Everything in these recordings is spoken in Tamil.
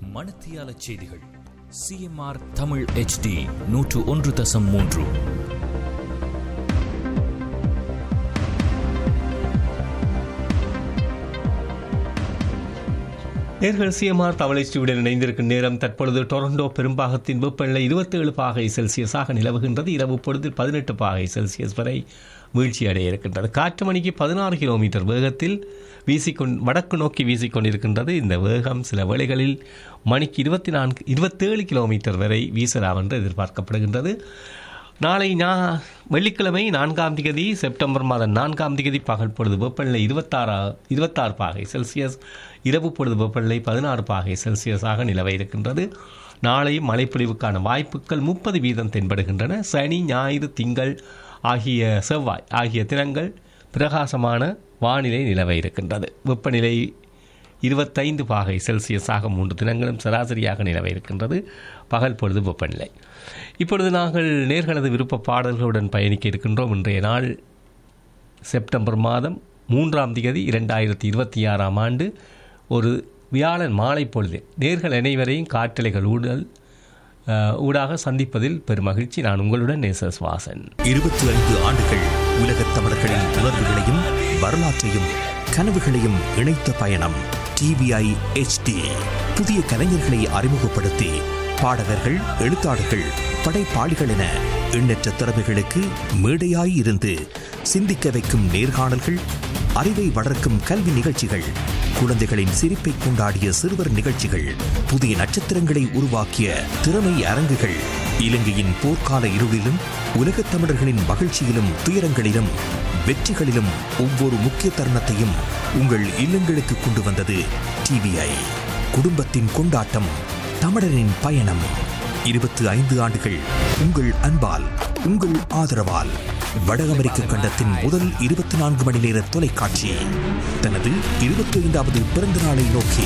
மணத்தியால செய்திகள் சிஎம்ஆர் தமிழ் HD நூற்று ஒன்று தசம் மூன்று நேர்கள் சிஎம்ஆர் தமிழச்சியுடன் இணைந்திருக்கும் நேரம் தற்பொழுது டொரண்டோ பெரும்பாகத்தின் வெப்பநிலை இருபத்தேழு பாகை செல்சியஸாக நிலவுகின்றது இரவு பொழுதில் பதினெட்டு பாகை செல்சியஸ் வரை வீழ்ச்சி அடைய இருக்கின்றது காற்று மணிக்கு பதினாறு கிலோமீட்டர் வேகத்தில் வீசிக்கொண் வடக்கு நோக்கி வீசிக்கொண்டிருக்கின்றது இந்த வேகம் சில வேளைகளில் மணிக்கு இருபத்தி நான்கு இருபத்தேழு கிலோமீட்டர் வரை வீசலாம் என்று எதிர்பார்க்கப்படுகின்றது நாளை நா வெள்ளிக்கிழமை நான்காம் திகதி செப்டம்பர் மாதம் நான்காம் திகதி பகல் பொழுது வெப்பநிலை இருபத்தாறா இருபத்தாறு பாகை செல்சியஸ் இரவு பொழுது வெப்பநிலை பதினாறு பாகை செல்சியஸாக நிலவ இருக்கின்றது நாளை மழைப்பொழிவுக்கான வாய்ப்புகள் முப்பது வீதம் தென்படுகின்றன சனி ஞாயிறு திங்கள் ஆகிய செவ்வாய் ஆகிய தினங்கள் பிரகாசமான வானிலை நிலவ இருக்கின்றது வெப்பநிலை இருபத்தைந்து பாகை செல்சியஸாக மூன்று தினங்களும் சராசரியாக நிலவ இருக்கின்றது பகல் பொழுது வெப்பநிலை இப்பொழுது நாங்கள் நேர்களது விருப்ப பாடல்களுடன் பயணிக்க இருக்கின்றோம் இன்றைய நாள் செப்டம்பர் மாதம் மூன்றாம் திகதி இரண்டாயிரத்தி இருபத்தி ஆறாம் ஆண்டு ஒரு வியாழன் மாலை பொழுது நேர்கள் அனைவரையும் காற்றலைகள் ஊடல் அஹ், ஊடாக சந்திப்பதில் பெருமகிழ்ச்சி நான் உங்களுடன் நேசஸ் வாசன் இருபத்தி ஐந்து ஆண்டுகள் உலகத் தமிழர்களின் உணர்வுகளையும் வரலாற்றையும் கனவுகளையும் இணைத்த பயணம் டிவிஐ HD புதிய கலைஞர்களை அறிமுகப்படுத்தி பாடகர்கள் எழுத்தாளர்கள் படைப்பாளிகள் என எண்ணற்ற திறமைகளுக்கு மேடையாய் இருந்து சிந்திக்க வைக்கும் நேர்காணல்கள் அறிவை வளர்க்கும் கல்வி நிகழ்ச்சிகள் குழந்தைகளின் சிரிப்பை கொண்டாடிய சிறுவர் நிகழ்ச்சிகள் புதிய நட்சத்திரங்களை உருவாக்கிய திறமை அரங்குகள் இலங்கையின் போர்க்கால இருளிலும் உலகத் தமிழர்களின் மகிழ்ச்சியிலும் துயரங்களிலும் வெற்றிகளிலும் ஒவ்வொரு முக்கிய தருணத்தையும் உங்கள் இல்லங்களுக்கு கொண்டு வந்தது டிவிஐ குடும்பத்தின் கொண்டாட்டம் தமிழரின் பயணம் இருபத்தி ஐந்து ஆண்டுகள் உங்கள் அன்பால் உங்கள் ஆதரவால் வட அமெரிக்க கண்டத்தின் முதல் இருபத்தி நான்கு மணி நேர தொலைக்காட்சி தனது இருபத்தி ஐந்தாவது பிறந்த நாளை நோக்கி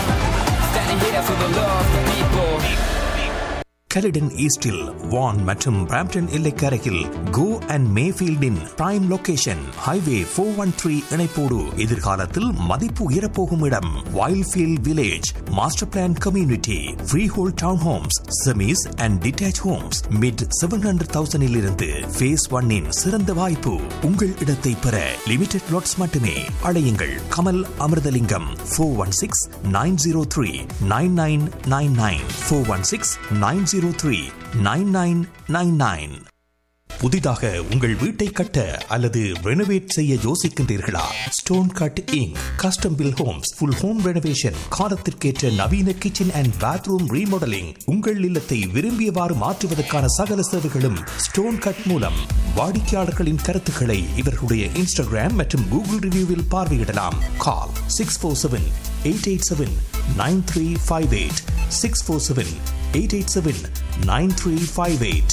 கலிடன் ஈஸ்டில் வான் மற்றும் பிராம்டன் எல்லைக்கரையில் கோ அண்ட் மேஃபீல்டின் prime location highway four one three இணைப்போடு எதிர்காலத்தில் மதிப்பு உயரப்போகும் இடம் Wildfield village master plan community freehold town homes semis and detached homes mid seven hundred தௌசண்டில் இருந்து ஃபேஸ் ஒன்னின் சிறந்த வாய்ப்பு உங்கள் இடத்தை பெற லிமிடெட் லாட்ஸ் மட்டுமே அழையுங்கள் Kamal Amirthalingam four one six nine zero three nine nine nine nine four one six nine zero three nine nine nine nine புதிதாக உங்கள் வீட்டை கட்ட அல்லது ரெனோவேட் செய்ய யோசிக்கின்றீர்களா stone cutting custom build homes full home renovation காலத்திற்கேற்ற நவீன கிச்சன் அண்ட் பாத்ரூம் ரீமாடலிங் உங்கள் இல்லத்தை விரும்பியவாறு மாற்றுவதற்கான சகல சேவைகளும் ஸ்டோன் கட் மூலம் வாடிக்கையாளர்களின் கருத்துக்களை இவர்களுடைய இன்ஸ்டாகிராம் மற்றும் கூகுள் ரிவ்யூவில் பார்வையிடலாம் call six four seven eight eight seven nine three five eight six four seven eight eight seven nine three five eight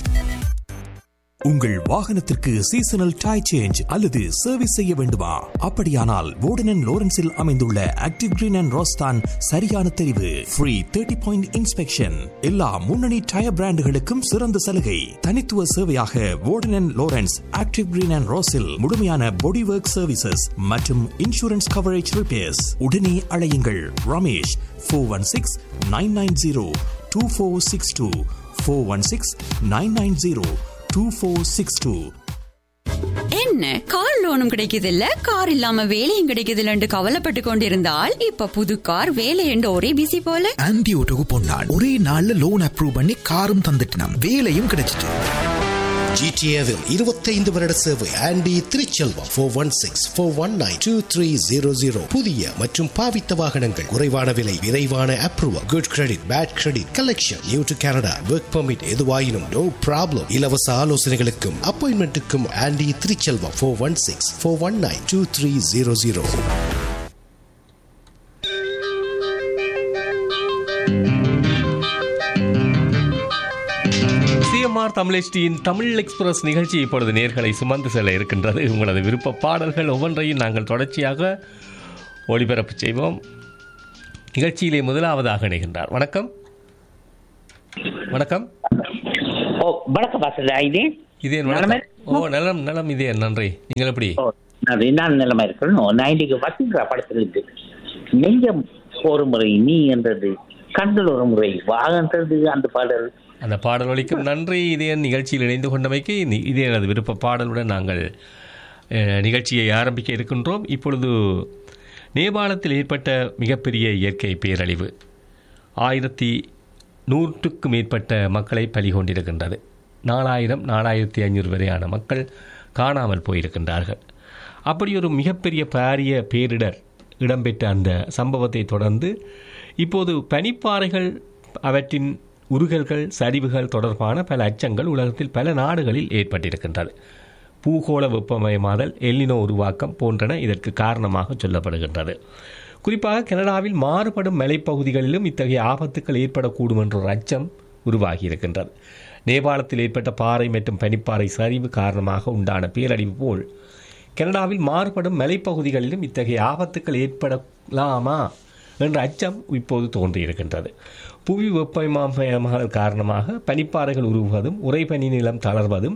உங்கள் வாகனத்திற்கு சீசனல் டை சேஞ்ச் அல்லது சர்வீஸ் செய்ய வேண்டுமா அப்படியானால் வோர்டன் லோரன்ஸில் அமைந்துள்ள ஆக்டிவ் கிரீன் அண்ட் ரோஸ்தான் சரியான தெரிவு ஃப்ரீ தேர்ட்டி பாயிண்ட் இன்ஸ்பெக்ஷன் எல்லா முன்னணி டயர் பிராண்டுகளுக்கும் சிறந்த சலுகை தனித்துவ சேவையாக Warden Lawrence active green and ரோஸில் முழுமையான பாடி ஒர்க் சர்வீசஸ் மற்றும் இன்சூரன்ஸ் கவரேஜ் ரிப்பேர்ஸ் உடனே அழையுங்கள் Ramesh four one six nine nine zero two four six two four one six nine nine zero two four six two என்ன கார் லோனும் கிடைக்குதில்ல கார் இல்லாம வேலையும் கிடைக்குதில்லன்னு கவலைப்பட்டு கொண்டிருந்தால் இப்ப புது கார் வேலை என்று ஒரே பிசி போல ஆன்டி ஓட்டோக்கு பொன்னாள் ஒரே நாள்ல லோன் அப்ரூவ் பண்ணி காரும் தந்துட்டினான் வேலையும் கிடைச்சிட்டு ஜிடிஏவில் இருபத்தைந்து வருட சேவை Andy Thiruchelvam four one six four one nine two three zero zero புதிய மற்றும் பாவித்த வாகனங்கள் குறைவான விலை விரைவான approval good credit bad credit collection new to Canada work permit எதுவாயினும் நோ ப்ராப்ளம் இலவச ஆலோசனைகளுக்கும் அப்பாயின்மெண்ட்டுக்கும் Andy Thiruchelvam four one six four one nine two three zero zero CMR தமிழ்ச்சியின் தமிழ் எக்ஸ்பிரஸ் நிகழ்ச்சி இப்பொழுது நேர்களை சுமந்து செல்ல இருக்கின்றது உங்களது விருப்ப பாடல்கள் ஒவ்வொன்றையும் நாங்கள் தொடர்ச்சியாக ஒளிபரப்பு செய்வோம் நிகழ்ச்சியிலே முதலாவதாக இணைகின்றார் வணக்கம் வணக்கம் ஓ வணக்கம் வாசல் இது இதே நலமே? வணக்கம் ஓ நலம் நலம் இதே நன்றி நீங்கள் எப்படி ஓ நான் என்ன நிலைமை இருக்கணும் நான் இன்னைக்கு வசீகரா படத்திலிருந்து நெஞ்சம் ஒரு முறை நீ என்றது கண்கள் ஒரு முறை வாகன்றது அந்த பாடல் அந்த பாடல் ஒலிக்கும் நன்றி இதே நிகழ்ச்சியில் இணைந்து கொண்டமைக்கு நி- இதே எனது விருப்ப பாடலுடன் நாங்கள் அஹ், நிகழ்ச்சியை ஆரம்பிக்க இருக்கின்றோம் இப்பொழுது நேபாளத்தில் ஏற்பட்ட மிகப்பெரிய இயற்கை பேரழிவு ஆயிரத்தி நூற்றுக்கு மேற்பட்ட மக்களை பலி கொண்டிருக்கின்றது நாலாயிரம் நாலாயிரத்தி ஐநூறு வரையான மக்கள் காணாமல் போயிருக்கின்றார்கள் அப்படி ஒரு மிகப்பெரிய பாரிய பேரிடர் இடம்பெற்ற அந்த சம்பவத்தை தொடர்ந்து இப்போது பனிப்பாறைகள் அவற்றின் உருகல்கள் சரிவுகள் தொடர்பான பல அச்சங்கள் உலகத்தில் பல நாடுகளில் ஏற்பட்டிருக்கின்றது பூகோள வெப்பமயமாதல் எல்லினோ உருவாக்கம் போன்றன இதற்கு காரணமாக சொல்லப்படுகின்றது குறிப்பாக கனடாவில் மாறுபடும் மலைப்பகுதிகளிலும் இத்தகைய ஆபத்துக்கள் ஏற்படக்கூடும் என்ற ஒரு அச்சம் உருவாகியிருக்கின்றது நேபாளத்தில் ஏற்பட்ட பாறை மற்றும் பனிப்பாறை சரிவு காரணமாக உண்டான பேரழிவு போல் கனடாவில் மாறுபடும் மலைப்பகுதிகளிலும் இத்தகைய ஆபத்துக்கள் ஏற்படலாமா என்ற அச்சம் இப்போது தோன்றியிருக்கின்றது புவி வெப்பமயமாதல் காரணமாக பனிப்பாறைகள் உருகுவதும் உறைபனி நிலம் தளர்வதும்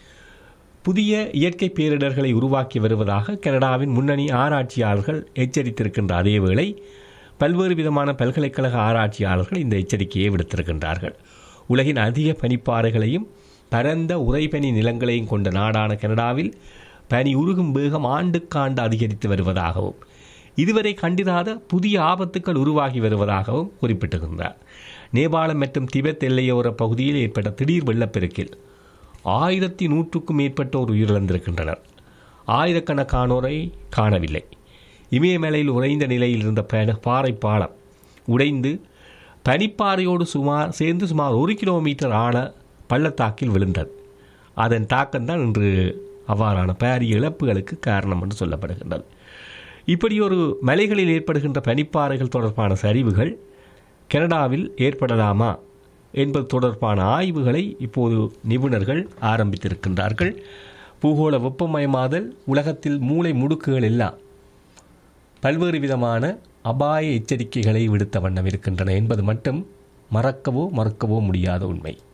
புதிய இயற்கை பேரிடர்களை உருவாக்கி வருவதாக கனடாவின் முன்னணி ஆராய்ச்சியாளர்கள் எச்சரித்திருக்கின்ற அதேவேளை பல்வேறு விதமான பல்கலைக்கழக ஆராய்ச்சியாளர்கள் இந்த எச்சரிக்கையை விடுத்திருக்கின்றார்கள் உலகின் அதிக பனிப்பாறைகளையும் பரந்த உறைபனி நிலங்களையும் கொண்ட நாடான கனடாவில் பனி உருகும் வேகம் ஆண்டுக்காண்டு அதிகரித்து வருவதாகவும் இதுவரை கண்டிராத புதிய ஆபத்துக்கள் உருவாகி வருவதாகவும் குறிப்பிட்டிருந்தார் நேபாளம் மற்றும் திபெத் எல்லையோர பகுதியில் ஏற்பட்ட திடீர் வெள்ளப்பெருக்கில் ஆயிரத்தி நூற்றுக்கும் மேற்பட்டோர் உயிரிழந்திருக்கின்றனர் ஆயிரக்கணக்கானோரை காணவில்லை இமயமலையில் உறைந்த நிலையில் இருந்த பன- பாறை பாலம் உடைந்து பனிப்பாறையோடு சுமார் சேர்ந்து சுமார் ஒரு கிலோமீட்டர் ஆழ பள்ளத்தாக்கில் விழுந்தது அதன் தாக்கம்தான் இன்று அவ்வாறான பாரிய இழப்புகளுக்கு காரணம் என்று சொல்லப்படுகின்றது இப்படி ஒரு மலைகளில் ஏற்படுகின்ற பனிப்பாறைகள் தொடர்பான சரிவுகள் கனடாவில் ஏற்படலாமா என்பது தொடர்பான ஆய்வுகளை இப்போது நிபுணர்கள் ஆரம்பித்திருக்கின்றார்கள் பூகோள வெப்பமயமாதல் உலகத்தில் மூளை முடுக்குகள் எல்லாம் பல்வேறு விதமான அபாய எச்சரிக்கைகளை விடுத்த வண்ணம் இருக்கின்றன என்பது மட்டும் மறக்கவோ மறுக்கவோ முடியாத உண்மை